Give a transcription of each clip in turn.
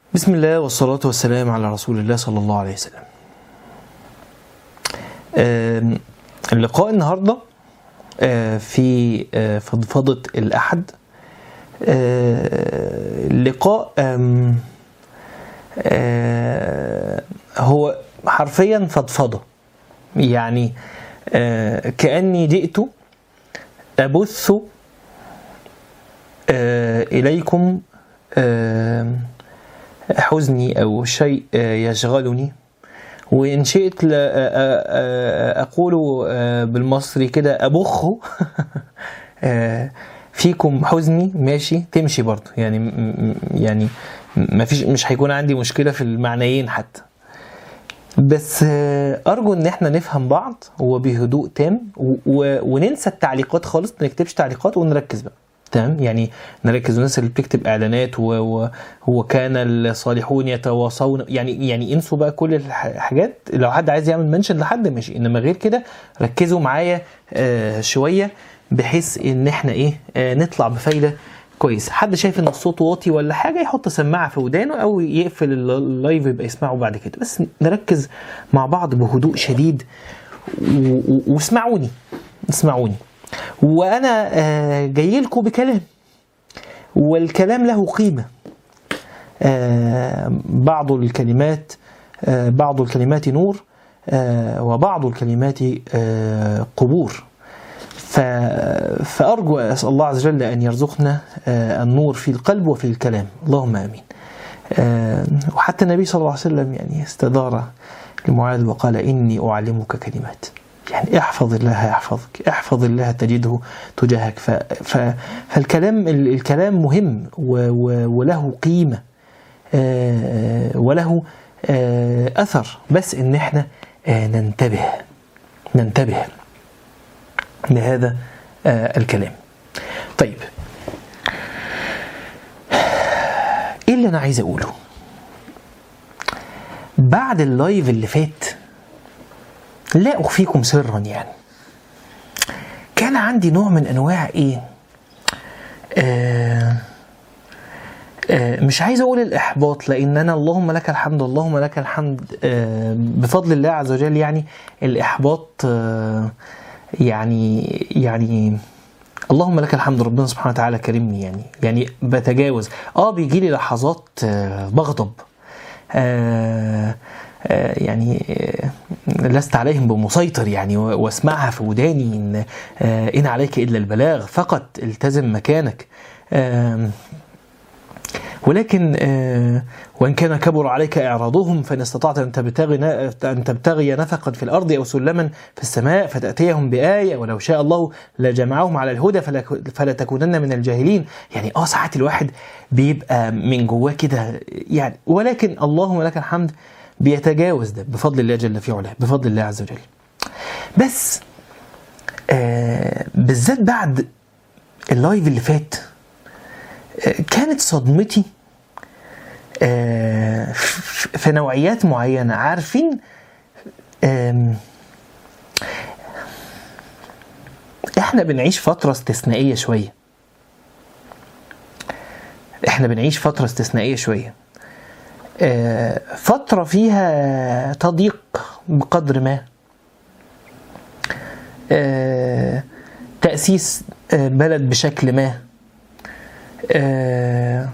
بسم الله والصلاة والسلام على رسول الله صلى الله عليه وسلم. آم، اللقاء النهارده آه، في آه، فضفضة الأحد آه، لقاء آم، آه، هو حرفيا فضفضة يعني آه، كأني جئت أبث آه، إليكم آه، حزني أو شيء آه، يشغلني وإن شئت لا- آه، آه، أقول آه، بالمصري كده أبخ آه، فيكم حزني ماشي تمشي برضه يعني م- م- يعني ما فيش مش هيكون عندي مشكلة في المعنيين حتى بس آه، ارجو ان احنا نفهم بعض وبهدوء تام و- و- وننسى التعليقات خالص ما نكتبش تعليقات ونركز بقى تمام يعني نركز والناس اللي بتكتب اعلانات و... و... وكان الصالحون يتواصون يعني يعني انسوا بقى كل الحاجات لو حد عايز يعمل منشن لحد ماشي انما غير كده ركزوا معايا آه شويه بحيث ان احنا ايه آه نطلع بفايده كويس حد شايف ان الصوت واطي ولا حاجه يحط سماعه في ودانه او يقفل اللايف يبقى يسمعه بعد كده بس نركز مع بعض بهدوء شديد و- و- واسمعوني اسمعوني وانا آه، جاي لكم بكلام والكلام له قيمه آه، بعض الكلمات آه، بعض الكلمات نور آه، وبعض الكلمات آه، قبور ف... فأرجو أسأل الله عز وجل أن يرزقنا آه، النور في القلب وفي الكلام اللهم آمين آه، وحتى النبي صلى الله عليه وسلم يعني استدار لمعاذ وقال إني أعلمك كلمات يعني احفظ الله يحفظك احفظ الله تجده تجاهك ف... ف... فالكلام ال- الكلام مهم و... و... وله قيمة آه، وله آه، أثر بس إن احنا آه، ننتبه ننتبه لهذا آه، الكلام طيب ايه اللي انا عايز اقوله بعد اللايف اللي فات لا اخفيكم سرا يعني كان عندي نوع من انواع ايه آه آه، مش عايز اقول الاحباط لان انا اللهم لك الحمد اللهم لك الحمد آه، بفضل الله عز وجل يعني الاحباط آه، يعني يعني اللهم لك الحمد ربنا سبحانه وتعالى كرمني يعني يعني بتجاوز اه بيجي لي لحظات آه، بغضب آه آه، يعني آه، لست عليهم بمسيطر يعني و- واسمعها في وداني ان آه، ان عليك الا البلاغ فقط التزم مكانك آم، ولكن آه، وان كان كبر عليك اعراضهم فان استطعت ان تبتغي ان تبتغي نفقا في الارض او سلما في السماء فتاتيهم بايه ولو شاء الله لجمعهم على الهدى فلا فلا تكونن من الجاهلين يعني اه ساعات الواحد بيبقى من جواه كده يعني ولكن اللهم لك الحمد بيتجاوز ده بفضل الله جل في علاه بفضل الله عز وجل بس آه بالذات بعد اللايف اللي فات آه، كانت صدمتي آه، ف- في نوعيات معينة عارفين آم، احنا بنعيش فترة استثنائية شوية احنا بنعيش فترة استثنائية شوية آه، فترة فيها تضييق بقدر ما آه، تأسيس آه، بلد بشكل ما آه،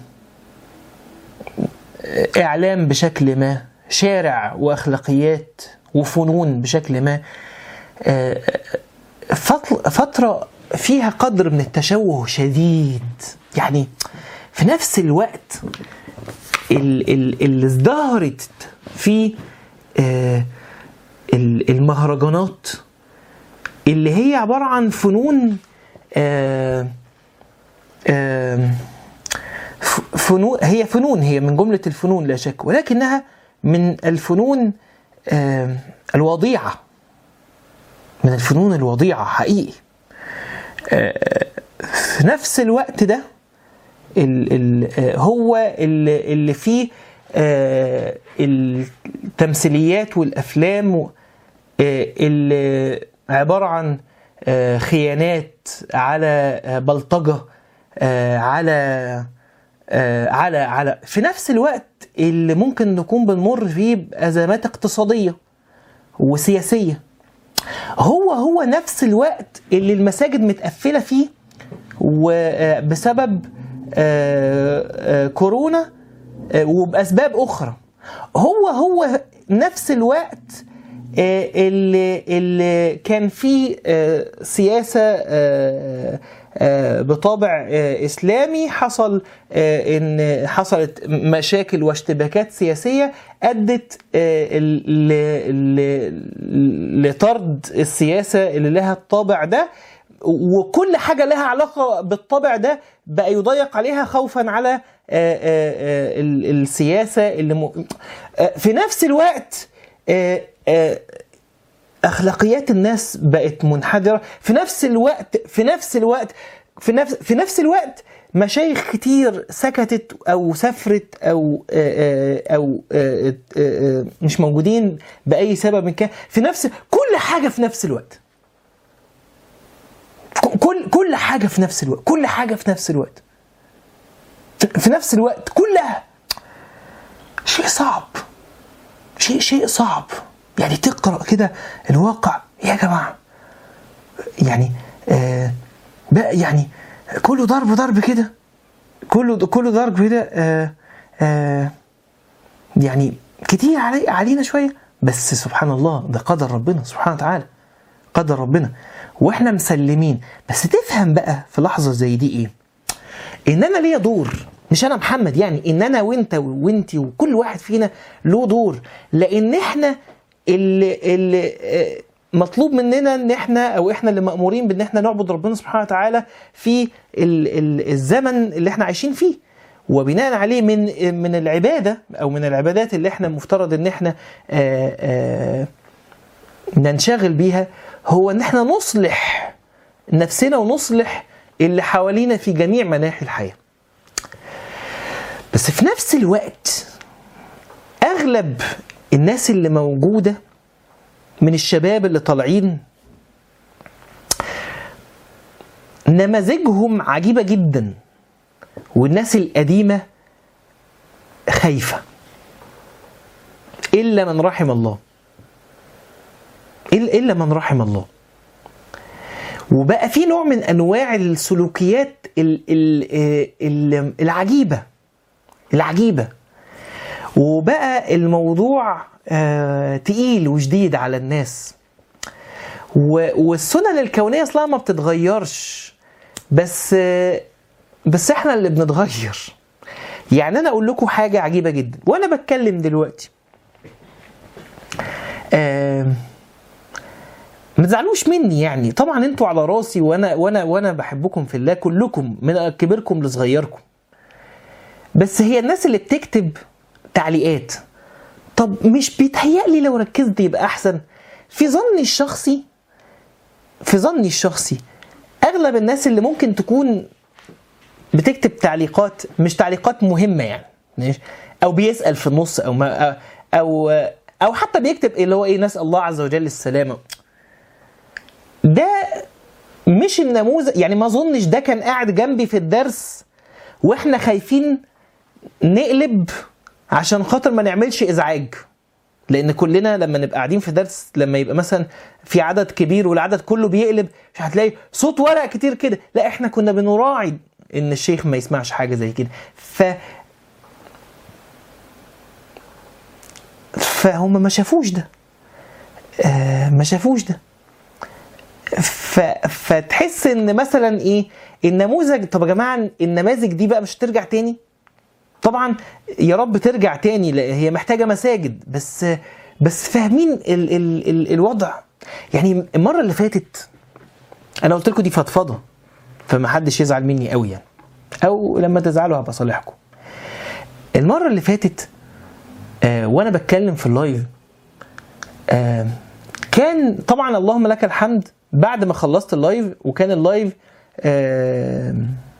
اعلام بشكل ما شارع واخلاقيات وفنون بشكل ما آه، فط- فتره فيها قدر من التشوه شديد يعني في نفس الوقت ال- ال- اللي ازدهرت في آه، ال- المهرجانات اللي هي عباره عن فنون آه، آه، ف- فنون هي فنون هي من جملة الفنون لا شك ولكنها من الفنون آه، الوضيعة من الفنون الوضيعة حقيقي آه، في نفس الوقت ده ال ال آه، هو اللي, اللي فيه آه، التمثيليات والأفلام و- آه، اللي عبارة عن آه، خيانات على آه، بلطجة آه، على آه، على على في نفس الوقت اللي ممكن نكون بنمر فيه بازمات اقتصاديه وسياسيه هو هو نفس الوقت اللي المساجد متقفله فيه وبسبب كورونا آه، وباسباب اخرى هو هو نفس الوقت آه، اللي اللي كان فيه آه، سياسه آه، آه، بطابع آه، اسلامي حصل آه، ان حصلت مشاكل واشتباكات سياسيه ادت آه، ل- ل- لطرد السياسه اللي لها الطابع ده وكل حاجه لها علاقه بالطابع ده بقى يضيق عليها خوفا على آه، آه، آه، ال- السياسه اللي م... آه، في نفس الوقت آه، آه، اخلاقيات الناس بقت منحدره في نفس الوقت في نفس الوقت في نفس في نفس الوقت مشايخ كتير سكتت او سافرت او آه، آه، او آه، آه، آه، مش موجودين باي سبب من كان في نفس كل حاجه في نفس الوقت كل كل حاجه في نفس الوقت كل حاجه في نفس الوقت في- في نفس الوقت كلها شيء صعب شيء شيء صعب يعني تقرا كده الواقع يا جماعه يعني آه بقى يعني كله ضرب ضرب كده كله كله ضرب كده آه آه يعني كتير علي علينا شويه بس سبحان الله ده قدر ربنا سبحانه وتعالى قدر ربنا واحنا مسلمين بس تفهم بقى في لحظه زي دي ايه ان انا ليا دور مش انا محمد يعني ان انا وانت وانتي وكل واحد فينا له دور لان احنا اللي اللي آه، مطلوب مننا ان احنا او احنا اللي مامورين بان احنا نعبد ربنا سبحانه وتعالى في ال ال الزمن اللي احنا عايشين فيه وبناء عليه من من العباده او من العبادات اللي احنا مفترض ان احنا آه آه ننشغل بيها هو ان احنا نصلح نفسنا ونصلح اللي حوالينا في جميع مناحي الحياه. بس في نفس الوقت اغلب الناس اللي موجوده من الشباب اللي طالعين نماذجهم عجيبه جدا والناس القديمه خايفه الا من رحم الله إلا إلا من رحم الله وبقى في نوع من انواع السلوكيات ال- ال- ال- العجيبه العجيبه وبقى الموضوع آه، تقيل وشديد على الناس و- والسنن الكونيه اصلا ما بتتغيرش بس آه، بس احنا اللي بنتغير يعني انا اقول لكم حاجه عجيبه جدا وانا بتكلم دلوقتي آه ما تزعلوش مني يعني طبعا انتوا على راسي وانا وانا وانا بحبكم في الله كلكم من كبيركم لصغيركم بس هي الناس اللي بتكتب تعليقات طب مش بيتهيألي لو ركزت يبقى احسن في ظني الشخصي في ظني الشخصي اغلب الناس اللي ممكن تكون بتكتب تعليقات مش تعليقات مهمه يعني ماشي؟ او بيسال في النص او ما او او حتى بيكتب اللي هو ايه نسال الله عز وجل السلامه ده مش النموذج يعني ما اظنش ده كان قاعد جنبي في الدرس واحنا خايفين نقلب عشان خاطر ما نعملش ازعاج لان كلنا لما نبقى قاعدين في درس لما يبقى مثلا في عدد كبير والعدد كله بيقلب مش هتلاقي صوت ورق كتير كده لا احنا كنا بنراعي ان الشيخ ما يسمعش حاجه زي كده ف فهم ما شافوش ده آه ما شافوش ده ف... فتحس ان مثلا ايه النموذج طب يا جماعه النماذج دي بقى مش هترجع تاني طبعا يا رب ترجع تاني لا هي محتاجه مساجد بس بس فاهمين ال... ال... ال... الوضع يعني المره اللي فاتت انا قلت لكم دي فضفضه فما حدش يزعل مني قوي يعني او لما تزعلوا هبقى صالحكم المره اللي فاتت آه وانا بتكلم في اللايف آه كان طبعا اللهم لك الحمد بعد ما خلصت اللايف وكان اللايف آه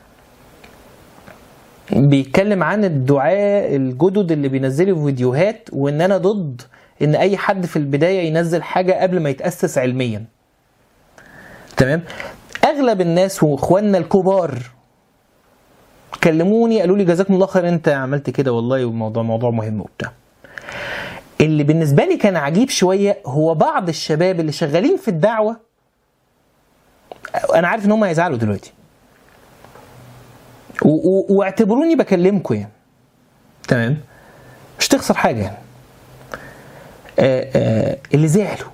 بيتكلم عن الدعاء الجدد اللي بينزلوا فيديوهات وان انا ضد ان اي حد في البدايه ينزل حاجه قبل ما يتاسس علميا تمام اغلب الناس واخواننا الكبار كلموني قالوا لي جزاكم الله خير انت عملت كده والله والموضوع موضوع مهم وبتاع اللي بالنسبه لي كان عجيب شويه هو بعض الشباب اللي شغالين في الدعوه انا عارف ان هم هيزعلوا دلوقتي و- و- واعتبروني بكلمكم يعني تمام مش تخسر حاجه يعني آه آه اللي زعلوا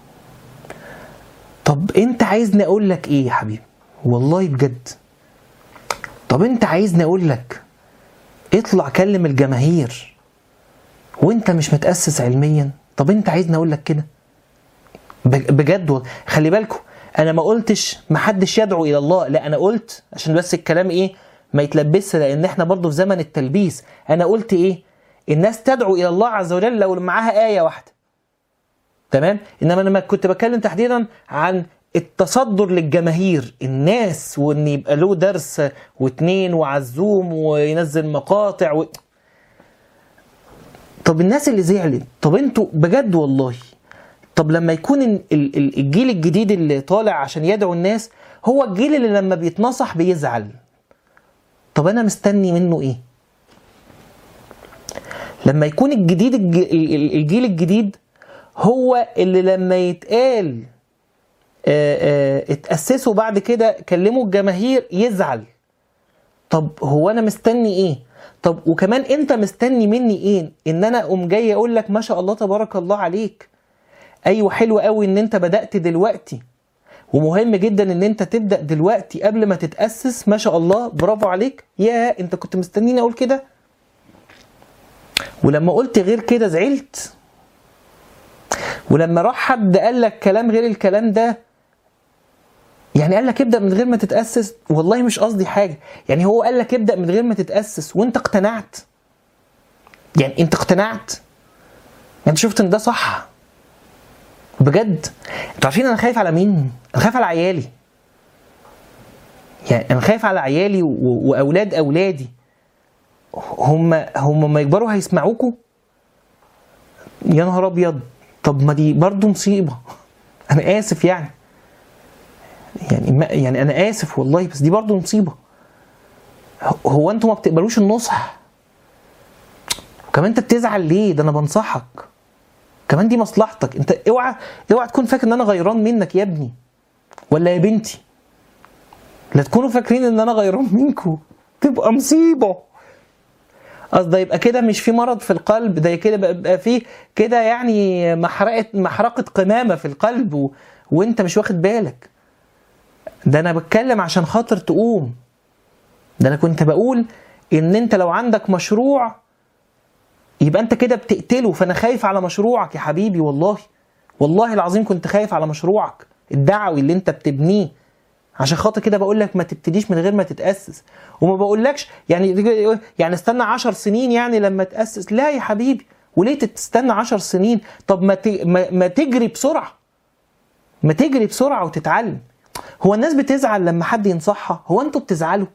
طب انت عايزني اقول لك ايه يا حبيبي والله بجد طب انت عايزني اقول لك اطلع كلم الجماهير وانت مش متاسس علميا طب انت عايزني اقول لك كده بج- بجد والله. خلي بالكم انا ما قلتش ما حدش يدعو الى الله لا انا قلت عشان بس الكلام ايه ما يتلبسش لان احنا برضو في زمن التلبيس انا قلت ايه الناس تدعو الى الله عز وجل لو معاها ايه واحده تمام انما انا ما كنت بتكلم تحديدا عن التصدر للجماهير الناس وان يبقى له درس واتنين وعزوم وينزل مقاطع و... طب الناس اللي زعلت طب انتوا بجد والله طب لما يكون ال- ال- ال- الجيل الجديد اللي طالع عشان يدعو الناس هو الجيل اللي لما بيتنصح بيزعل طب انا مستني منه ايه لما يكون الجديد الج- ال- ال- الجيل الجديد هو اللي لما يتقال آه، آه، اتأسسوا بعد كده كلموا الجماهير يزعل طب هو انا مستني ايه طب وكمان انت مستني مني ايه ان انا اقوم جاي اقول لك ما شاء الله تبارك الله عليك ايوه حلو قوي ان انت بدأت دلوقتي ومهم جدا ان انت تبدأ دلوقتي قبل ما تتأسس ما شاء الله برافو عليك يا انت كنت مستنيني اقول كده ولما قلت غير كده زعلت ولما راح حد قال لك كلام غير الكلام ده يعني قال لك ابدا من غير ما تتاسس والله مش قصدي حاجه يعني هو قال لك ابدا من غير ما تتاسس وانت اقتنعت يعني انت اقتنعت انت شفت ان ده صح بجد انتوا عارفين انا خايف على مين انا خايف على عيالي يعني انا خايف على عيالي و- واولاد اولادي هم هم ما يكبروا هيسمعوكوا يا نهار ابيض طب ما دي برضه مصيبه انا اسف يعني يعني ما يعني انا اسف والله بس دي برضه مصيبه هو- هو انتوا ما بتقبلوش النصح كمان انت بتزعل ليه ده انا بنصحك كمان دي مصلحتك انت اوعى اوعى تكون فاكر ان انا غيران منك يا ابني ولا يا بنتي لا تكونوا فاكرين ان انا غيران منكم تبقى مصيبه قصدي يبقى كده مش في مرض في القلب ده كده بقى- بقى في كده يعني محرقه محرقه قمامه في القلب و... وانت مش واخد بالك ده انا بتكلم عشان خاطر تقوم ده انا كنت بقول ان انت لو عندك مشروع يبقى انت كده بتقتله فانا خايف على مشروعك يا حبيبي والله والله العظيم كنت خايف على مشروعك الدعوي اللي انت بتبنيه عشان خاطر كده بقول لك ما تبتديش من غير ما تتاسس وما بقولكش يعني يعني استنى عشر سنين يعني لما تاسس لا يا حبيبي وليه تستنى عشر سنين طب ما ت- ما- ما تجري بسرعه ما تجري بسرعه وتتعلم هو الناس بتزعل لما حد ينصحها هو انتوا بتزعلوا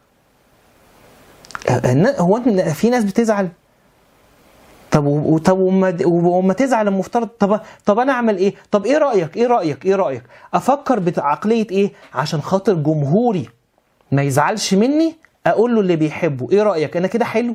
النا- هو انت- في ناس بتزعل طب و- طب وما وما تزعل المفترض طب طب انا اعمل ايه؟ طب ايه رايك؟ ايه رايك؟ ايه رايك؟ افكر بعقليه ايه؟ عشان خاطر جمهوري ما يزعلش مني اقول له اللي بيحبه، ايه رايك؟ انا كده حلو؟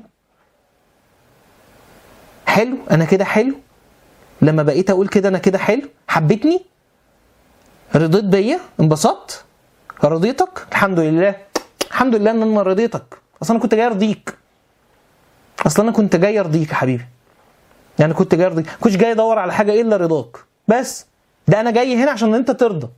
حلو؟ انا كده حلو؟ لما بقيت اقول كده انا كده حلو؟ حبيتني؟ رضيت بيا؟ انبسطت؟ رضيتك؟ الحمد لله الحمد لله ان انا رضيتك، اصل انا كنت جاي ارضيك. اصل انا كنت جاي ارضيك يا حبيبي. يعني كنت جاي ارضيك كنتش جاي ادور على حاجه الا رضاك بس ده انا جاي هنا عشان انت ترضى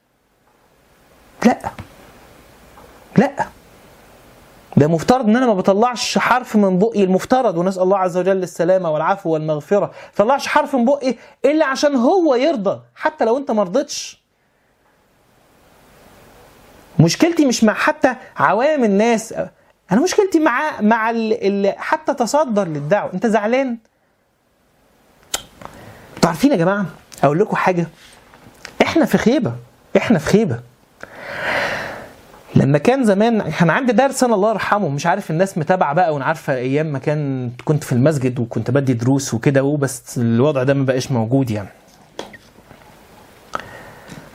لا لا ده مفترض ان انا ما بطلعش حرف من بقي المفترض ونسال الله عز وجل السلامه والعفو والمغفره ما بطلعش حرف من بقي الا عشان هو يرضى حتى لو انت ما رضيتش مشكلتي مش مع حتى عوام الناس انا مشكلتي مع مع اللي حتى تصدر للدعوه انت زعلان انتوا عارفين يا جماعه اقول لكم حاجه احنا في خيبه احنا في خيبه لما كان زمان كان عندي درس انا الله يرحمه مش عارف الناس متابعه بقى وانا عارفه ايام ما كان كنت في المسجد وكنت بدي دروس وكده بس الوضع ده ما بقاش موجود يعني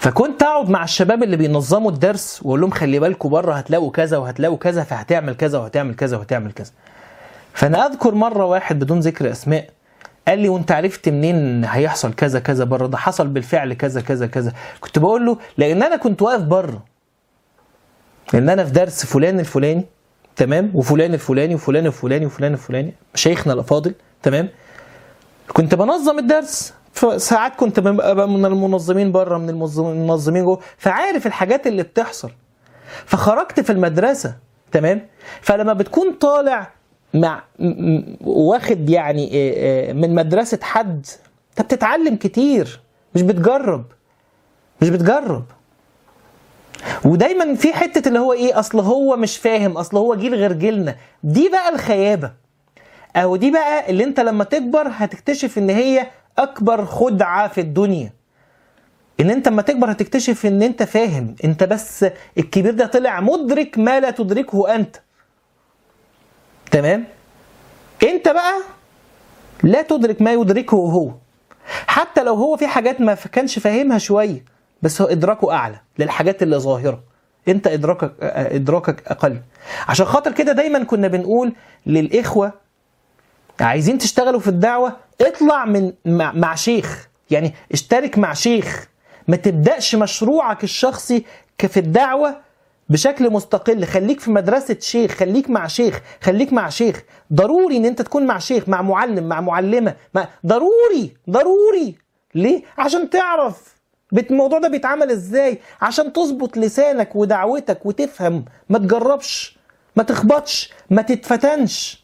فكنت اقعد مع الشباب اللي بينظموا الدرس واقول لهم خلي بالكم بره هتلاقوا كذا وهتلاقوا كذا فهتعمل كذا وهتعمل كذا وهتعمل كذا فانا اذكر مره واحد بدون ذكر اسماء قال لي وانت عرفت منين هيحصل كذا كذا بره ده حصل بالفعل كذا كذا كذا كنت بقول له لان انا كنت واقف بره لان انا في درس فلان الفلاني تمام وفلان الفلاني وفلان الفلاني وفلان الفلاني مشايخنا الافاضل تمام كنت بنظم الدرس ساعات كنت ببقى من المنظمين بره من المنظمين جوه فعارف الحاجات اللي بتحصل فخرجت في المدرسه تمام فلما بتكون طالع مع واخد يعني من مدرسه حد انت بتتعلم كتير مش بتجرب مش بتجرب ودايما في حته اللي هو ايه اصل هو مش فاهم اصل هو جيل غير جيلنا دي بقى الخيابه او دي بقى اللي انت لما تكبر هتكتشف ان هي اكبر خدعه في الدنيا ان انت لما تكبر هتكتشف ان انت فاهم انت بس الكبير ده طلع مدرك ما لا تدركه انت تمام انت بقى لا تدرك ما يدركه هو حتى لو هو في حاجات ما كانش فاهمها شويه بس هو ادراكه اعلى للحاجات اللي ظاهره انت ادراكك ادراكك اقل عشان خاطر كده دايما كنا بنقول للاخوه عايزين تشتغلوا في الدعوه اطلع من مع, مع شيخ يعني اشترك مع شيخ ما تبداش مشروعك الشخصي في الدعوه بشكل مستقل خليك في مدرسة شيخ خليك مع شيخ خليك مع شيخ ضروري ان انت تكون مع شيخ مع معلم مع معلمة مع ضروري ضروري ليه عشان تعرف الموضوع ده بيتعمل ازاي عشان تظبط لسانك ودعوتك وتفهم ما تجربش ما تخبطش ما تتفتنش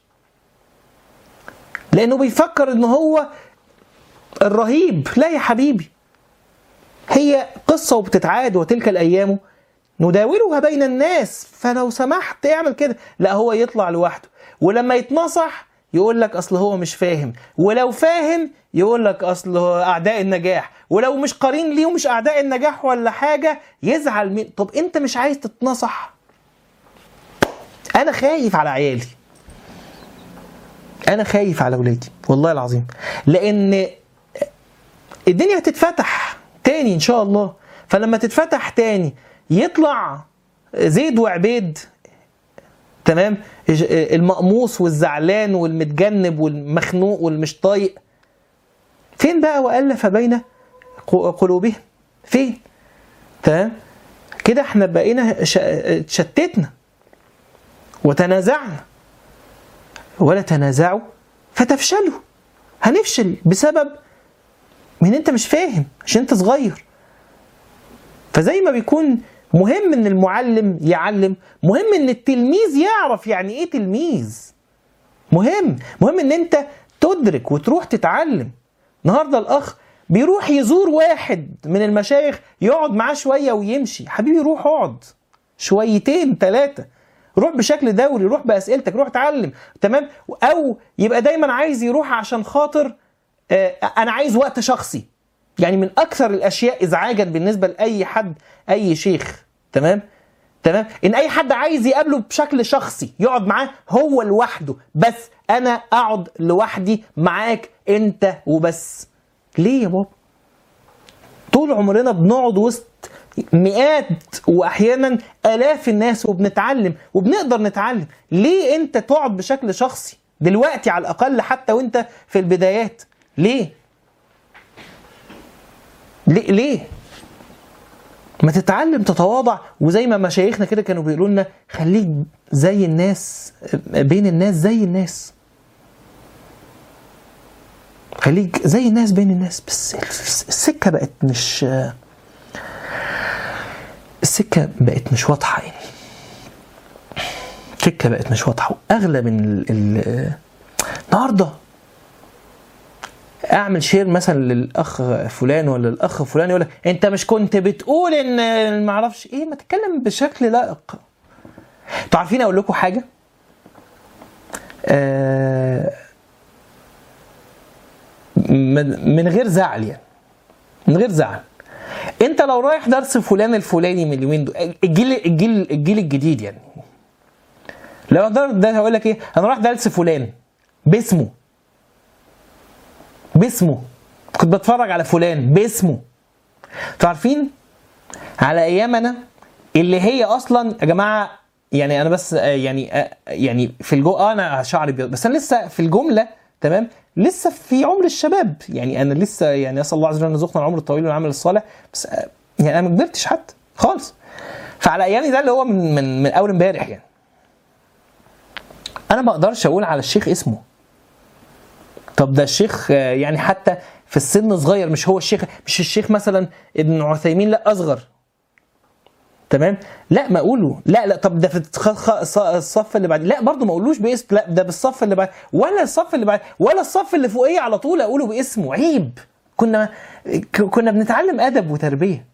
لانه بيفكر ان هو الرهيب لا يا حبيبي هي قصة وبتتعاد وتلك الأيام نداولها بين الناس فلو سمحت اعمل كده لا هو يطلع لوحده ولما يتنصح يقول لك اصل هو مش فاهم ولو فاهم يقول لك اصل هو اعداء النجاح ولو مش قارين ليه ومش اعداء النجاح ولا حاجه يزعل من طب انت مش عايز تتنصح انا خايف على عيالي انا خايف على ولادي والله العظيم لان الدنيا هتتفتح تاني ان شاء الله فلما تتفتح تاني يطلع زيد وعبيد تمام المقموص والزعلان والمتجنب والمخنوق والمش طايق فين بقى والف بين قلوبهم فين تمام كده احنا بقينا شتتنا وتنازعنا ولا تنازعوا فتفشلوا هنفشل بسبب من انت مش فاهم عشان انت صغير فزي ما بيكون مهم ان المعلم يعلم مهم ان التلميذ يعرف يعني ايه تلميذ مهم مهم ان انت تدرك وتروح تتعلم النهارده الاخ بيروح يزور واحد من المشايخ يقعد معاه شويه ويمشي حبيبي روح اقعد شويتين ثلاثه روح بشكل دوري روح باسئلتك روح اتعلم تمام او يبقى دايما عايز يروح عشان خاطر آه انا عايز وقت شخصي يعني من اكثر الاشياء ازعاجا بالنسبه لاي حد اي شيخ تمام تمام ان اي حد عايز يقابله بشكل شخصي يقعد معاه هو لوحده بس انا اقعد لوحدي معاك انت وبس ليه يا بابا طول عمرنا بنقعد وسط مئات واحيانا الاف الناس وبنتعلم وبنقدر نتعلم ليه انت تقعد بشكل شخصي دلوقتي على الاقل حتى وانت في البدايات ليه ليه ليه ما تتعلم تتواضع وزي ما مشايخنا كده كانوا بيقولوا لنا خليك زي الناس بين الناس زي الناس خليك زي الناس بين الناس بس السكه بقت مش السكه بقت مش واضحه يعني السكه بقت مش واضحه واغلى من ال... ال... النهارده اعمل شير مثلا للاخ فلان ولا الاخ فلان يقول لك انت مش كنت بتقول ان ما اعرفش ايه ما تتكلم بشكل لائق انتوا عارفين اقول لكم حاجه آه من غير زعل يعني من غير زعل انت لو رايح درس فلان الفلاني من اليومين دول الجيل الجيل الجيل الجديد يعني لو ده هقول لك ايه انا رايح درس فلان باسمه باسمه كنت بتفرج على فلان باسمه انتوا عارفين على ايامنا اللي هي اصلا يا جماعه يعني انا بس آه، يعني آه، يعني في الجو آه انا شعري ابيض بس انا لسه في الجمله تمام لسه في عمر الشباب يعني انا لسه يعني اسال الله عز وجل ان يرزقنا العمر الطويل والعمل الصالح بس آه، يعني انا ما كبرتش حتى خالص فعلى ايامي ده اللي هو من من, من اول امبارح يعني انا ما اقدرش اقول على الشيخ اسمه طب ده الشيخ آه، يعني حتى في السن صغير مش هو الشيخ مش الشيخ مثلا ابن عثيمين لا اصغر تمام لا ما اقوله لا لا طب ده في الخ- خ- ص- الصف اللي بعد لا برضه ما اقولوش باسم لا ده بالصف اللي بعد ولا الصف اللي بعد ولا الصف اللي فوقيه على طول اقوله باسمه عيب كنا ك- كنا بنتعلم ادب وتربيه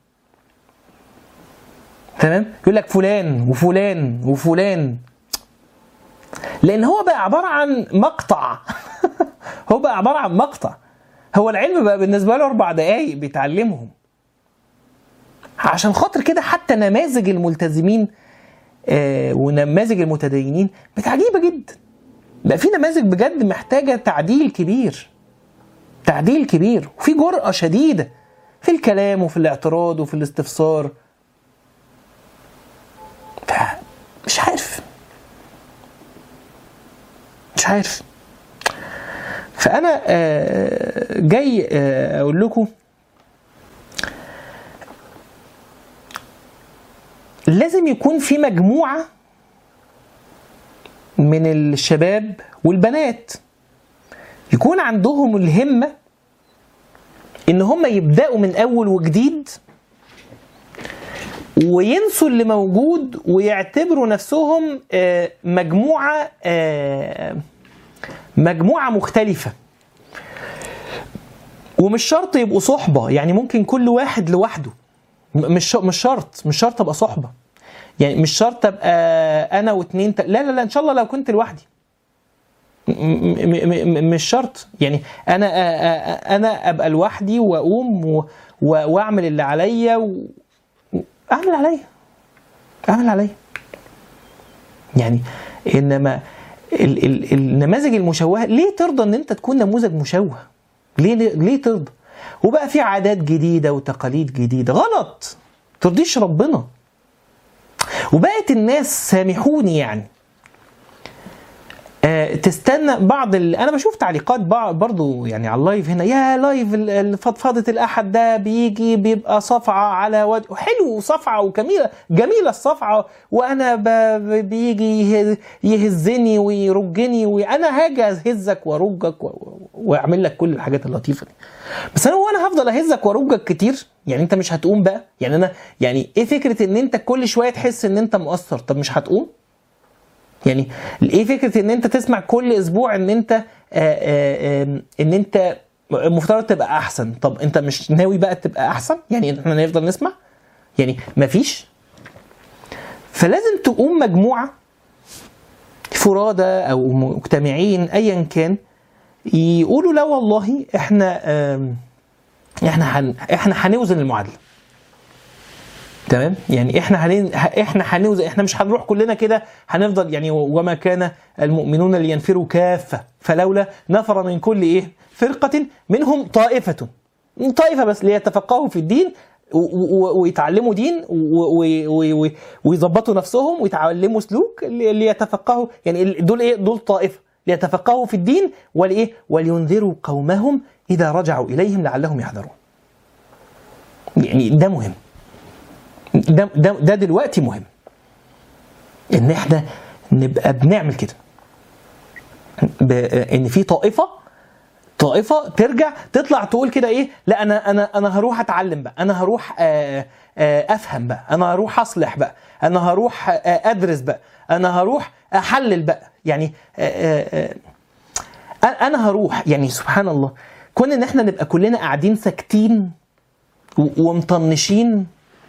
تمام يقول لك فلان وفلان وفلان لان هو بقى عباره عن مقطع هو بقى عباره عن مقطع هو العلم بقى بالنسبه له اربع دقايق بيتعلمهم عشان خاطر كده حتى نماذج الملتزمين آه ونماذج المتدينين بقت عجيبه جدا بقى في نماذج بجد محتاجه تعديل كبير تعديل كبير وفي جرأة شديدة في الكلام وفي الاعتراض وفي الاستفسار ف- مش عارف مش عارف فأنا آه، جاي آه، أقول لكم لازم يكون في مجموعة من الشباب والبنات يكون عندهم الهمة إن هم يبدأوا من أول وجديد وينسوا اللي موجود ويعتبروا نفسهم آه، مجموعة آه، مجموعة مختلفة ومش شرط يبقوا صحبة يعني ممكن كل واحد لوحده م- مش ش- مش شرط مش شرط ابقى صحبة يعني مش شرط ابقى انا واتنين تل... لا لا لا ان شاء الله لو كنت لوحدي م- م- م- م- مش شرط يعني انا أ- أ- انا ابقى لوحدي واقوم و... و... واعمل اللي عليا و... اعمل عليا اعمل عليا يعني انما ال... ال... النماذج المشوهه ليه ترضى ان انت تكون نموذج مشوه ليه ليه, ليه ترضى وبقى في عادات جديده وتقاليد جديده غلط ترضيش ربنا وبقت الناس سامحوني يعني آه، تستنى بعض ال... انا بشوف تعليقات بعض برضو يعني على اللايف هنا يا لايف ال- ال- فضفضه الاحد ده بيجي بيبقى صفعه على وجه حلو وصفعه وجميله جميله الصفعه وانا ب... ب- بيجي يه- يهزني ويرجني وانا هاجي اهزك وارجك و... و- واعمل لك كل الحاجات اللطيفه دي بس انا هو انا هفضل اهزك وارجك كتير يعني انت مش هتقوم بقى يعني انا يعني ايه فكره ان انت كل شويه تحس ان انت مقصر طب مش هتقوم يعني ايه فكره ان انت تسمع كل اسبوع ان انت آآ آآ ان انت المفترض تبقى احسن طب انت مش ناوي بقى تبقى احسن يعني احنا نفضل نسمع يعني مفيش فلازم تقوم مجموعه فرادى او مجتمعين ايا كان يقولوا لا والله احنا آم، احنا هن احنا هنوزن المعادله تمام يعني احنا هن... احنا هنوزن احنا مش هنروح كلنا كده هنفضل يعني وما كان المؤمنون لينفروا كافه فلولا نفر من كل ايه فرقه منهم طائفه طائفه بس ليتفقهوا في الدين و- و- ويتعلموا دين و- و- و- ويظبطوا نفسهم ويتعلموا سلوك لي- ليتفقهوا يعني ال- دول ايه دول طائفه ليتفقهوا في الدين ولإيه ولينذروا قومهم إذا رجعوا إليهم لعلهم يحذرون يعني ده مهم ده, ده, ده دلوقتي مهم ان احنا نبقى بنعمل كده ب- ان في طائفه طائفه ترجع تطلع تقول كده ايه لا انا انا انا هروح اتعلم بقى انا هروح آه، آه، افهم بقى انا هروح اصلح بقى انا هروح آه، ادرس بقى انا هروح احلل بقى يعني آه، آه، آه، انا هروح يعني سبحان الله كون ان احنا نبقى كلنا قاعدين ساكتين و- ومطنشين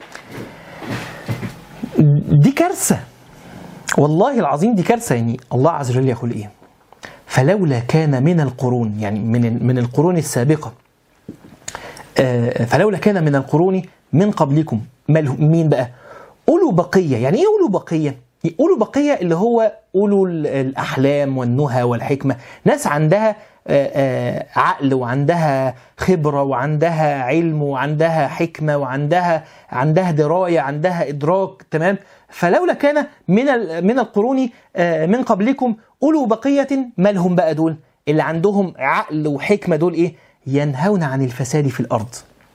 دي كارثه والله العظيم دي كارثه يعني الله عز وجل يقول ايه فلولا كان من القرون يعني من من القرون السابقه آه، فلولا كان من القرون من قبلكم ماله- مين بقى اولو بقيه يعني ايه اولو بقيه اولو بقيه اللي هو اولو ال- الاحلام والنهى والحكمه ناس عندها آه، آه، عقل وعندها خبره وعندها علم وعندها حكمه وعندها عندها درايه عندها ادراك تمام فلولا كان من ال- من القرون آه، من قبلكم اولو بقيه ما لهم بقى دول اللي عندهم عقل وحكمه دول ايه ينهون عن الفساد في الارض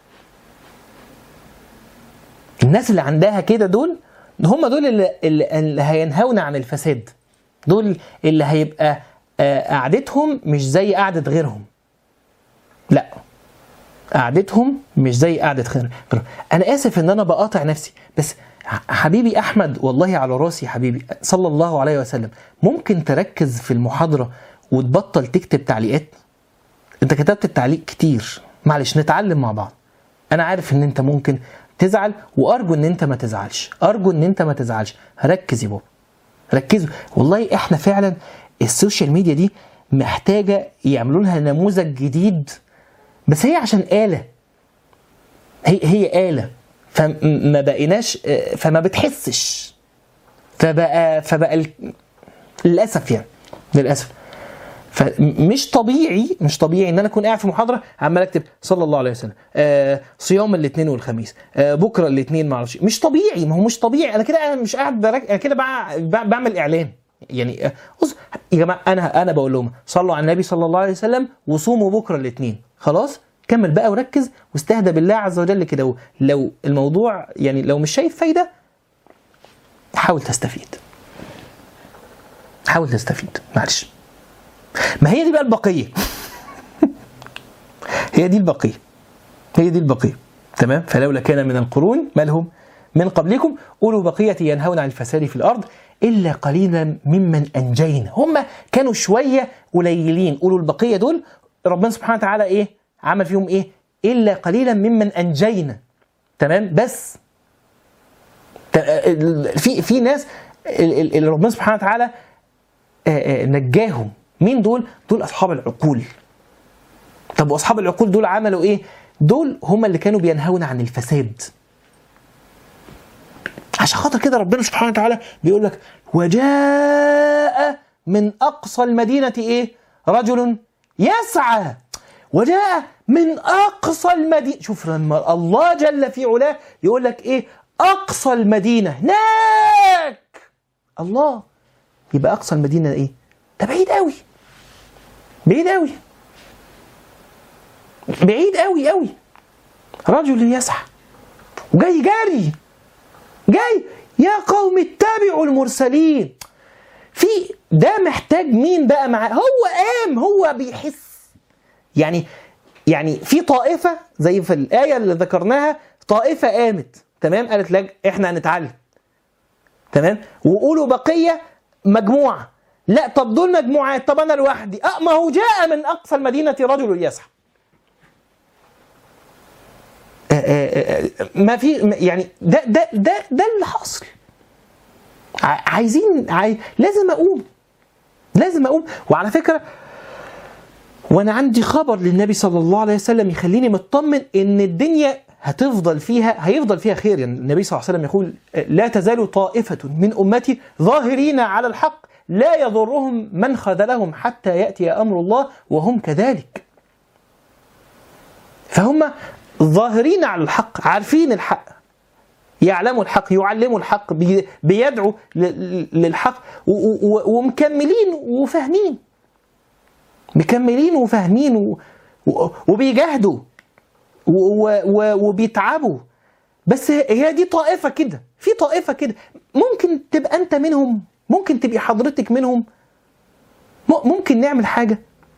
الناس اللي عندها كده دول هم دول اللي, اللي, اللي هينهون عن الفساد دول اللي هيبقى آه، قعدتهم مش زي قعدة غيرهم لا قعدتهم مش زي قعدة غير- غيرهم أنا آسف إن أنا بقاطع نفسي بس ح- حبيبي أحمد والله على راسي حبيبي صلى الله عليه وسلم ممكن تركز في المحاضرة وتبطل تكتب تعليقات انت كتبت التعليق كتير معلش نتعلم مع بعض انا عارف ان انت ممكن تزعل وارجو ان انت ما تزعلش ارجو ان انت ما تزعلش ركز يا بابا ركزوا والله احنا فعلا السوشيال ميديا دي محتاجه يعملوا لها نموذج جديد بس هي عشان آلة هي هي آلة فما بقيناش فما بتحسش فبقى فبقى ال- للاسف يعني للاسف فمش طبيعي مش طبيعي ان انا اكون قاعد في محاضره عمال اكتب صلى الله عليه وسلم آه صيام الاثنين والخميس آه بكره الاثنين ما اعرفش مش طبيعي ما هو مش طبيعي انا كده قاعد- مش قاعد برك... انا كده بع... بع... بعمل اعلان يعني آه، بص يا جماعه انا انا بقول لهم صلوا على النبي صلى الله عليه وسلم وصوموا بكره الاثنين خلاص كمل بقى وركز واستهدى بالله عز وجل كده لو الموضوع يعني لو مش شايف فايده حاول تستفيد حاول تستفيد معلش ما هي دي بقى البقيه هي دي البقيه هي دي البقيه تمام فلولا كان من القرون ما لهم من قبلكم اولو بقيه ينهون عن الفساد في الارض الا قليلا ممن انجينا هم كانوا شويه قليلين اولو البقيه دول ربنا سبحانه وتعالى ايه عمل فيهم ايه الا قليلا ممن انجينا تمام بس ت- ال- في في ناس ال- ال- اللي ربنا سبحانه وتعالى آه، آه، نجاهم مين دول؟ دول اصحاب العقول طب واصحاب العقول دول عملوا ايه؟ دول هم اللي كانوا بينهون عن الفساد عشان خاطر كده ربنا سبحانه وتعالى بيقول لك وجاء من اقصى المدينه ايه؟ رجل يسعى وجاء من اقصى المدينه شوف لما الله جل في علاه يقول لك ايه؟ اقصى المدينه هناك الله يبقى اقصى المدينه ايه؟ ده بعيد قوي بعيد قوي بعيد قوي قوي رجل يسعى وجاي جاري جاي يا قوم اتبعوا المرسلين في ده محتاج مين بقى معاه هو قام هو بيحس يعني يعني في طائفه زي في الايه اللي ذكرناها طائفه قامت تمام قالت لك احنا هنتعلم تمام وقولوا بقيه مجموعه لا طب دول مجموعات طب انا لوحدي اه ما هو جاء من اقصى المدينه رجل يسعى آه، آه، آه، ما في يعني ده ده ده ده اللي حاصل ع- عايزين عاي... لازم اقوم لازم اقوم وعلى فكره وانا عندي خبر للنبي صلى الله عليه وسلم يخليني مطمن ان الدنيا هتفضل فيها هيفضل فيها خير يعني النبي صلى الله عليه وسلم يقول لا تزال طائفة من أمتي ظاهرين على الحق لا يضرهم من خذلهم حتى يأتي أمر الله وهم كذلك فهم ظاهرين على الحق عارفين الحق يعلموا الحق يعلموا الحق بي- بيدعوا ل- للحق و- و- ومكملين وفاهمين مكملين وفاهمين و- و- وبيجاهدوا و- و- و- وبيتعبوا بس هي دي طائفة كده في طائفة كده ممكن تبقى أنت منهم ممكن تبقي حضرتك منهم م- ممكن نعمل حاجة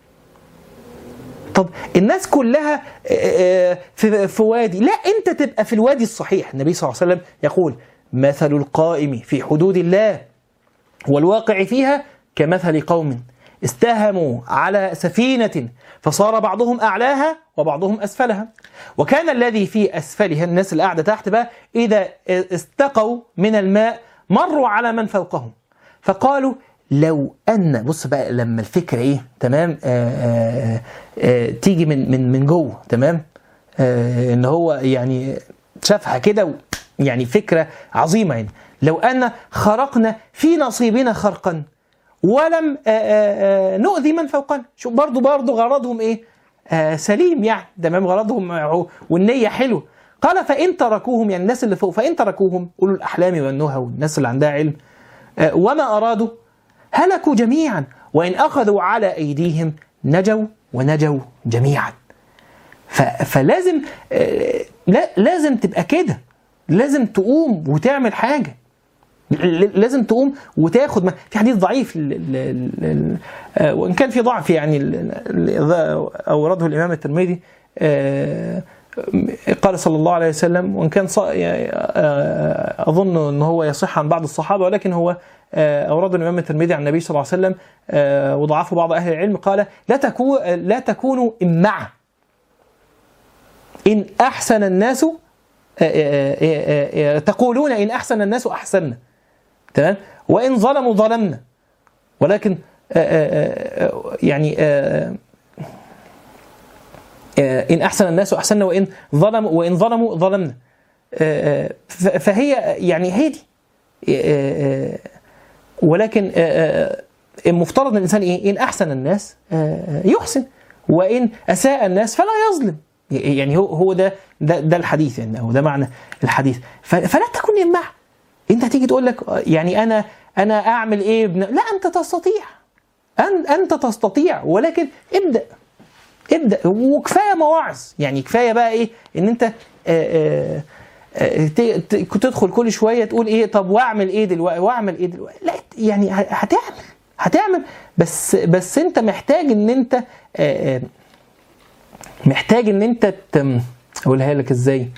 طب الناس كلها آه، في في وادي لا انت تبقى في الوادي الصحيح النبي صلى الله عليه وسلم يقول مثل القائم في حدود الله والواقع فيها كمثل قوم استهموا على سفينة فصار بعضهم أعلاها وبعضهم أسفلها وكان الذي في أسفلها الناس اللي قاعدة تحت بقى إذا استقوا من الماء مروا على من فوقهم فقالوا لو أن بص بقى لما الفكرة إيه تمام آآ آآ آآ تيجي من من من جوه تمام آه، ان هو يعني شافها كده و- يعني فكره عظيمه يعني لو ان خرقنا في نصيبنا خرقا ولم آه، آه، آه، نؤذي من فوقنا شوف برضو برضو غرضهم ايه آه سليم يعني تمام غرضهم آه، والنيه حلوه قال فان تركوهم يعني الناس اللي فوق فان تركوهم اولو الاحلام والنهى والناس اللي عندها علم آه وما ارادوا هلكوا جميعا وان اخذوا على ايديهم نجوا ونجوا جميعا ف- فلازم آه، لا لازم تبقى كده لازم تقوم وتعمل حاجه ل- لازم تقوم وتاخد ما في حديث ضعيف ل- ل- ل- آه، وان كان في ضعف يعني ال- ال- اورده الامام الترمذي آه، قال صلى الله عليه وسلم وان كان ص- آه، اظن ان هو يصح عن بعض الصحابه ولكن هو آه، اورده الامام الترمذي عن النبي صلى الله عليه وسلم آه، وضعفه بعض اهل العلم قال لا تكون لا تكونوا امعه ان احسن الناس آه، آه، آه، آه، تقولون ان احسن الناس احسننا تمام وان ظلموا ظلمنا ولكن آه، آه، آه، يعني آه، آه، ان احسن الناس احسننا وان ظلموا وان ظلموا ظلمنا آه، آه، ف- فهي يعني هي دي آه، آه، ولكن آه، آه، المفترض ان الانسان ايه؟ ان احسن الناس آه، يحسن وان اساء الناس فلا يظلم يعني هو هو ده ده, ده الحديث يعني هو ده معنى الحديث ف- فلا تكن يمع انت هتيجي تقول لك آه، يعني انا انا اعمل ايه بن... لا انت تستطيع أن انت تستطيع ولكن ابدا ابدا وكفايه مواعظ يعني كفايه بقى ايه ان انت آه، آه، آه، ت- ت- تدخل كل شويه تقول ايه طب واعمل ايه دلوقتي واعمل ايه دلوقتي لا يعني ه- هتعمل هتعمل بس بس انت محتاج ان انت آه، آه، محتاج ان انت ت- اقولها لك ازاي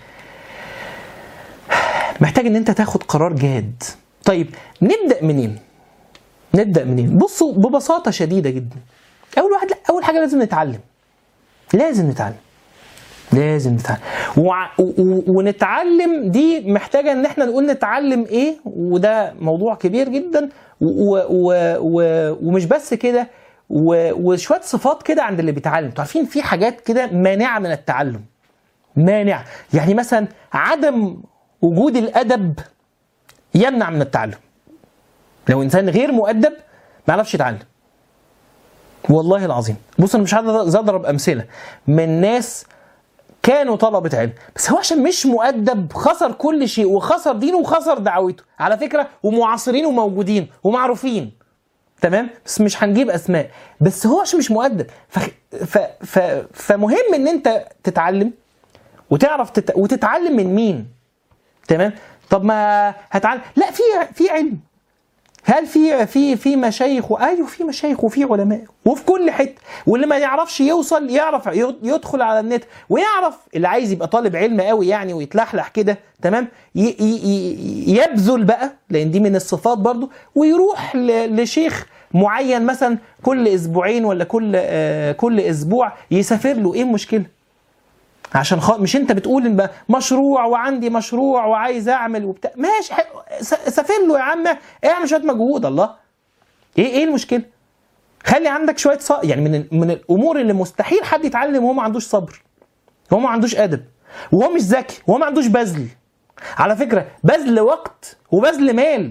محتاج ان انت تاخد قرار جاد طيب نبدا منين نبدا منين بصوا ببساطه شديده جدا اول واحد لا اول حاجه لازم نتعلم لازم نتعلم لازم نتعلم وع- و- و- ونتعلم دي محتاجه ان احنا نقول نتعلم ايه وده موضوع كبير جدا و و و ومش بس كده و- وشويه صفات كده عند اللي بيتعلم انتوا عارفين في حاجات كده مانعه من التعلم مانع يعني مثلا عدم وجود الادب يمنع من التعلم لو انسان غير مؤدب ما يعرفش يتعلم والله العظيم بص انا مش عايز اضرب امثله من ناس كانوا طلبة علم بس هو عشان مش مؤدب خسر كل شيء وخسر دينه وخسر دعوته على فكرة ومعاصرين وموجودين ومعروفين تمام بس مش هنجيب اسماء بس هو عشان مش مؤدب ف... ف... ف... فمهم ان انت تتعلم وتعرف تت... وتتعلم من مين تمام طب ما هتعلم لا في في علم هل في في في مشايخ ايوه في مشايخ وفي علماء وفي كل حته واللي ما يعرفش يوصل يعرف يدخل على النت ويعرف اللي عايز يبقى طالب علم قوي يعني ويتلحلح كده تمام ي- ي- ي- يبذل بقى لان دي من الصفات برضو ويروح ل- لشيخ معين مثلا كل اسبوعين ولا كل آه كل اسبوع يسافر له ايه المشكله عشان خ... مش انت بتقول ان بقى مشروع وعندي مشروع وعايز اعمل وبتاع ماشي ح... س- سافر له يا عم اعمل شويه مجهود الله ايه ايه المشكله خلي عندك شويه ص... يعني من ال- من الامور اللي مستحيل حد يتعلم وهو ما عندوش صبر وهو ما عندوش ادب وهو مش ذكي وهو ما عندوش بذل على فكره بذل وقت وبذل مال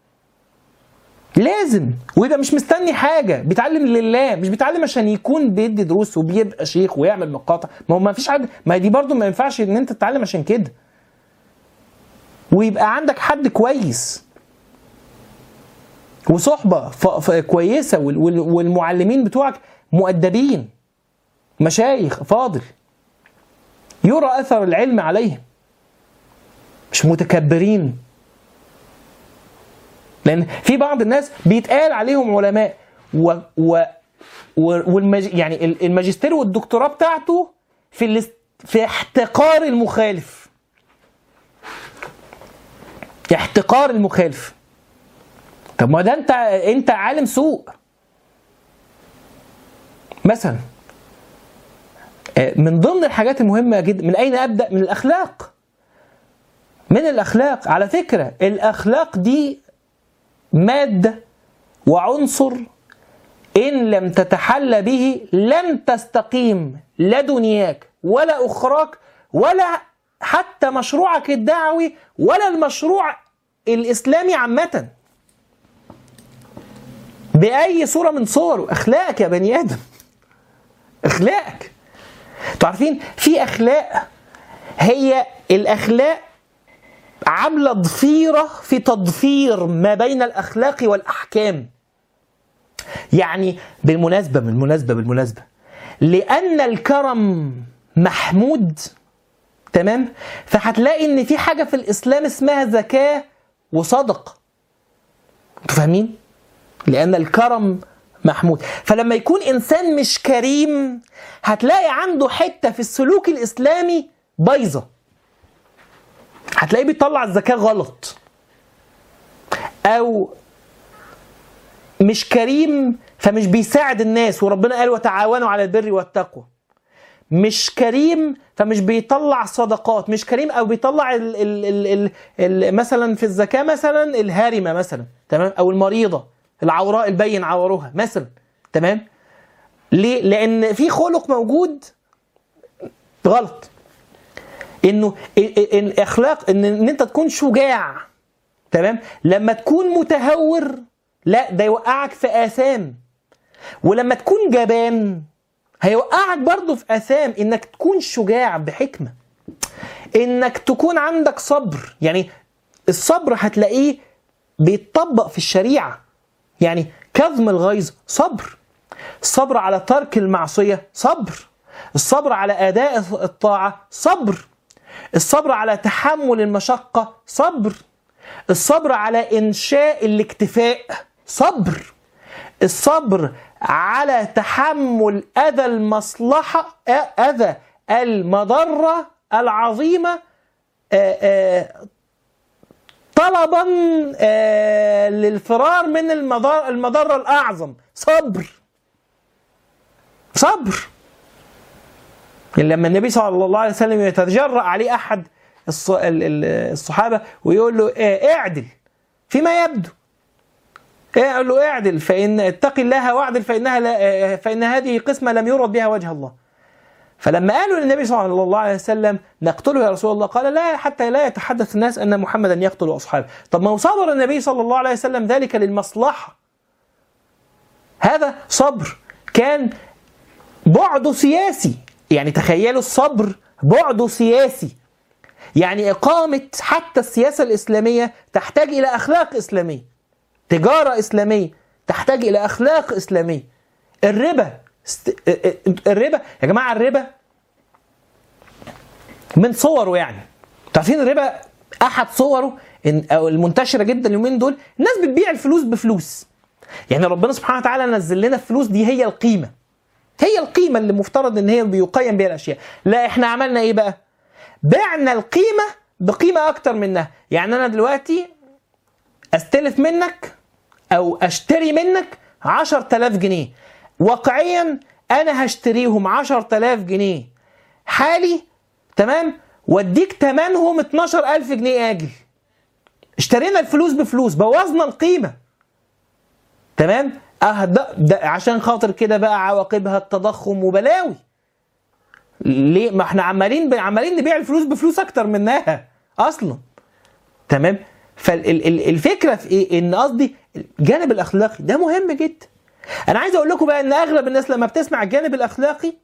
لازم ويبقى مش مستني حاجه بيتعلم لله مش بيتعلم عشان يكون بيدي دروس وبيبقى شيخ ويعمل مقاطع ما هو ما فيش حد ما دي برضو ما ينفعش ان انت تتعلم عشان كده ويبقى عندك حد كويس وصحبه ف... ف... كويسه وال... وال... والمعلمين بتوعك مؤدبين مشايخ فاضل يرى اثر العلم عليهم مش متكبرين لان في بعض الناس بيتقال عليهم علماء و, و, و والمج يعني ال- الماجستير والدكتوراه بتاعته في الاست في احتقار المخالف احتقار المخالف طب ما ده انت انت عالم سوء مثلا آه، من ضمن الحاجات المهمه جدا من اين ابدا من الاخلاق من الاخلاق على فكره الاخلاق دي ماده وعنصر ان لم تتحلى به لن تستقيم لا دنياك ولا اخراك ولا حتى مشروعك الدعوي ولا المشروع الاسلامي عامه باي صوره من صوره اخلاقك يا بني ادم اخلاقك انتوا عارفين في اخلاق هي الاخلاق عامله ضفيره في تضفير ما بين الاخلاق والاحكام يعني بالمناسبه بالمناسبه بالمناسبه لان الكرم محمود تمام فهتلاقي ان في حاجه في الاسلام اسمها زكاه وصدقه انتوا فاهمين لان الكرم محمود فلما يكون انسان مش كريم هتلاقي عنده حته في السلوك الاسلامي بايظه هتلاقيه بيطلع الزكاه غلط او مش كريم فمش بيساعد الناس وربنا قال وتعاونوا على البر والتقوى مش كريم فمش بيطلع صدقات مش كريم او بيطلع ال ال ال ال ال مثلا في الزكاه مثلا الهارمه مثلا تمام او المريضه العوراء البين عورها مثلا تمام ليه لان في خلق موجود غلط انه الاخلاق ان ان انت تكون شجاع تمام لما تكون متهور لا ده يوقعك في اثام ولما تكون جبان هيوقعك برضه في اثام انك تكون شجاع بحكمه انك تكون عندك صبر يعني الصبر هتلاقيه بيتطبق في الشريعه يعني كظم الغيظ صبر الصبر على ترك المعصيه صبر الصبر على اداء الطاعه صبر الصبر على تحمل المشقه صبر الصبر على انشاء الاكتفاء صبر الصبر على تحمل اذى المصلحه اذى المضره العظيمه طلبا للفرار من المضار المضره الاعظم صبر صبر يعني لما النبي صلى الله عليه وسلم يتجرأ عليه احد الصحابه ويقول له اعدل فيما يبدو قال له اعدل فان اتق الله واعدل فانها لا فان هذه قسمه لم يرد بها وجه الله. فلما قالوا للنبي صلى الله عليه وسلم نقتله يا رسول الله قال لا حتى لا يتحدث الناس ان محمدا يقتل اصحابه. طب ما هو صبر النبي صلى الله عليه وسلم ذلك للمصلحه. هذا صبر كان بعده سياسي يعني تخيلوا الصبر بعده سياسي يعني إقامة حتى السياسة الإسلامية تحتاج إلى أخلاق إسلامية تجارة إسلامية تحتاج إلى أخلاق إسلامية الربا است... الربا يا جماعة الربا من صوره يعني عارفين الربا أحد صوره إن أو المنتشرة جدا اليومين دول الناس بتبيع الفلوس بفلوس يعني ربنا سبحانه وتعالى نزل لنا الفلوس دي هي القيمة هي القيمة اللي مفترض إن هي بيقيم بها الأشياء لا إحنا عملنا إيه بقى بعنا القيمة بقيمة أكتر منها يعني أنا دلوقتي أستلف منك أو أشتري منك 10000 جنيه واقعيا أنا هشتريهم 10000 جنيه حالي تمام واديك تمنهم 12000 جنيه آجل اشترينا الفلوس بفلوس بوظنا القيمة تمام اه ده, ده عشان خاطر كده بقى عواقبها التضخم وبلاوي ليه ما احنا عمالين عمالين نبيع الفلوس بفلوس اكتر منها اصلا تمام فالفكره في ايه ان قصدي الجانب الاخلاقي ده مهم جدا انا عايز اقول لكم بقى ان اغلب الناس لما بتسمع الجانب الاخلاقي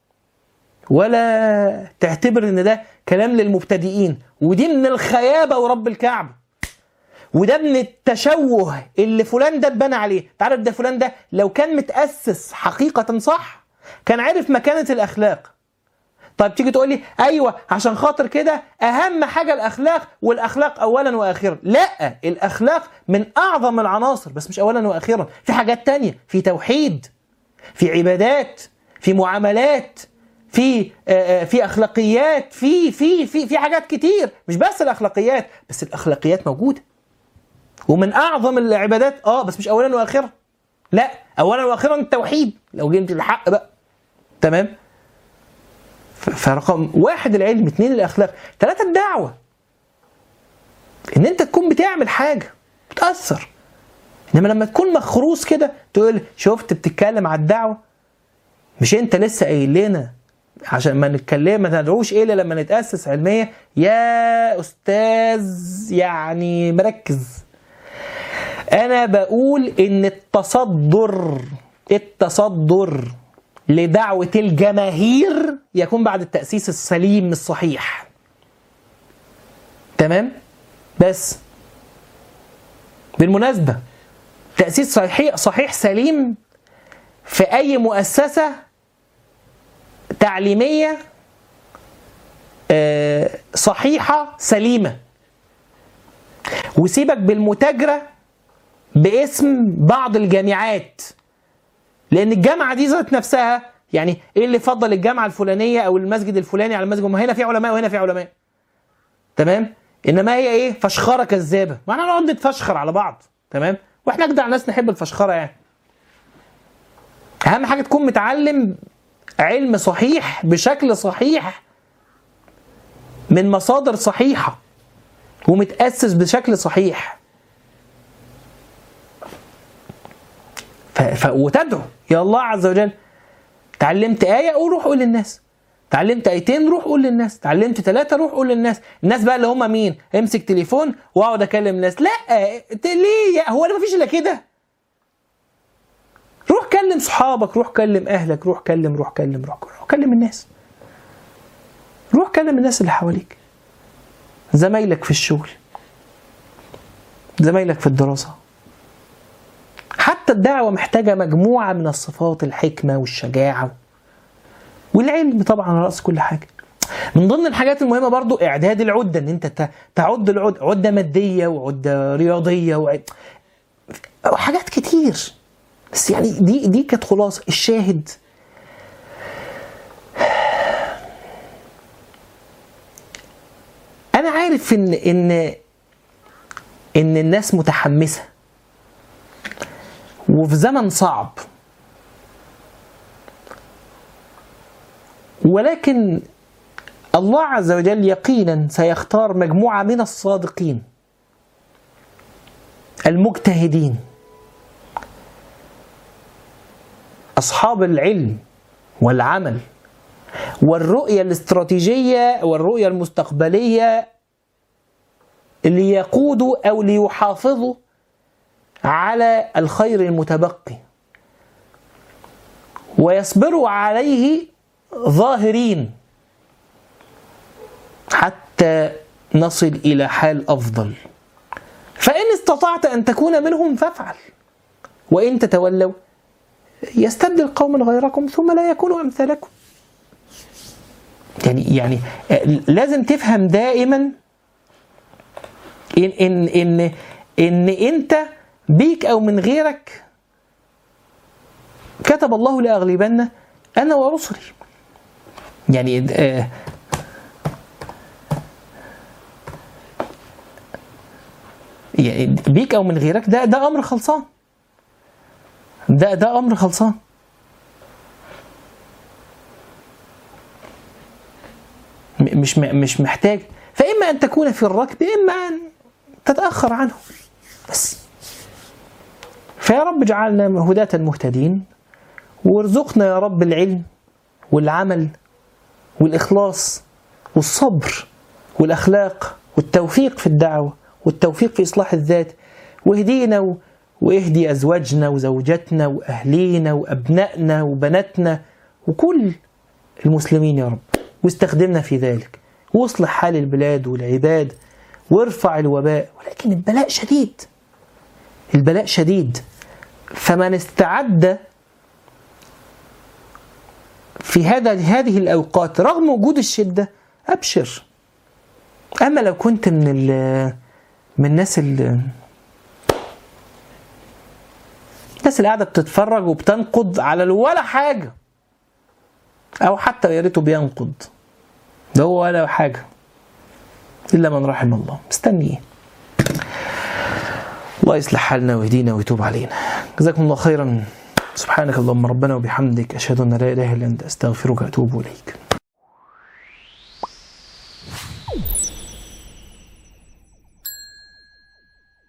ولا تعتبر ان ده كلام للمبتدئين ودي من الخيابه ورب الكعبه وده من التشوه اللي فلان ده اتبنى عليه تعرف ده فلان ده لو كان متاسس حقيقه صح كان عارف مكانه الاخلاق طيب تيجي تقول لي ايوه عشان خاطر كده اهم حاجه الاخلاق والاخلاق اولا واخيرا لا الاخلاق من اعظم العناصر بس مش اولا واخيرا في حاجات تانية في توحيد في عبادات في معاملات في في اخلاقيات في في في في حاجات كتير مش بس الاخلاقيات بس الاخلاقيات موجوده ومن اعظم العبادات اه بس مش اولا واخيرا لا اولا واخيرا التوحيد لو جبت الحق بقى تمام فرقم واحد العلم اثنين الاخلاق ثلاثة الدعوة ان انت تكون بتعمل حاجة بتأثر انما لما تكون مخروص كده تقول شفت بتتكلم على الدعوة مش انت لسه قايل لنا عشان ما نتكلم ما ندعوش الا لما نتأسس علمية يا استاذ يعني مركز انا بقول ان التصدر التصدر لدعوة الجماهير يكون بعد التأسيس السليم الصحيح تمام بس بالمناسبة تأسيس صحيح صحيح سليم في أي مؤسسة تعليمية آه، صحيحة سليمة وسيبك بالمتاجرة باسم بعض الجامعات لأن الجامعة دي ذات نفسها يعني ايه اللي فضل الجامعة الفلانية أو المسجد الفلاني على المسجد ما هنا في علماء وهنا في علماء تمام انما هي ايه فشخره كذابه ما احنا نقعد نتفشخر على بعض تمام واحنا اجدع ناس نحب الفشخره يعني اهم حاجه تكون متعلم علم صحيح بشكل صحيح من مصادر صحيحه ومتاسس بشكل صحيح ف... ف... وتدعو يا الله عز وجل تعلمت آية روح قول للناس تعلمت ايتين روح قول للناس تعلمت ثلاثة روح قول للناس الناس بقى اللي هم مين امسك تليفون واقعد اكلم ناس لا ت- ليه يا- هو انا مفيش الا كده روح كلم صحابك روح كلم اهلك روح كلم روح كلم روح, روح كلم الناس روح كلم الناس اللي حواليك زمايلك في الشغل زمايلك في الدراسة حتى الدعوة محتاجة مجموعة من الصفات الحكمة والشجاعة والعلم طبعا على رأس كل حاجة من ضمن الحاجات المهمة برضو إعداد العدة إن أنت ت- تعد العدة عدة مادية وعدة رياضية وعد... وحاجات كتير بس يعني دي دي كانت خلاصة الشاهد أنا عارف إن إن إن الناس متحمسة وفي زمن صعب ولكن الله عز وجل يقينا سيختار مجموعة من الصادقين المجتهدين أصحاب العلم والعمل والرؤية الاستراتيجية والرؤية المستقبلية ليقودوا أو ليحافظوا على الخير المتبقي ويصبروا عليه ظاهرين حتى نصل إلى حال أفضل فإن استطعت أن تكون منهم فافعل وإن تتولوا يستبدل قوما غيركم ثم لا يكونوا أمثالكم يعني يعني لازم تفهم دائما إن إن إن إن أنت بيك أو من غيرك كتب الله لأغلبن أنا ورسلي يعني آه يعني بيك او من غيرك ده ده امر خلصان ده ده امر خلصان م- مش م- مش محتاج فاما ان تكون في الركب اما ان تتاخر عنه بس فيا رب اجعلنا هداة مهتدين وارزقنا يا رب العلم والعمل والإخلاص والصبر والأخلاق والتوفيق في الدعوة والتوفيق في إصلاح الذات واهدينا و- واهدي أزواجنا وزوجاتنا وأهلينا وأبنائنا وبناتنا وكل المسلمين يا رب واستخدمنا في ذلك واصلح حال البلاد والعباد وارفع الوباء ولكن البلاء شديد البلاء شديد فمن استعد في هذا هذه الاوقات رغم وجود الشده ابشر اما لو كنت من ال من الناس ال الناس اللي قاعده بتتفرج وبتنقد على ال- ولا حاجه او حتى يا ريته بينقد ده هو ولا حاجه الا من رحم الله مستني ايه الله يصلح حالنا ويهدينا ويتوب علينا جزاكم الله خيرا سبحانك اللهم ربنا وبحمدك أشهد أن لا إله إلا أنت أستغفرك وأتوب إليك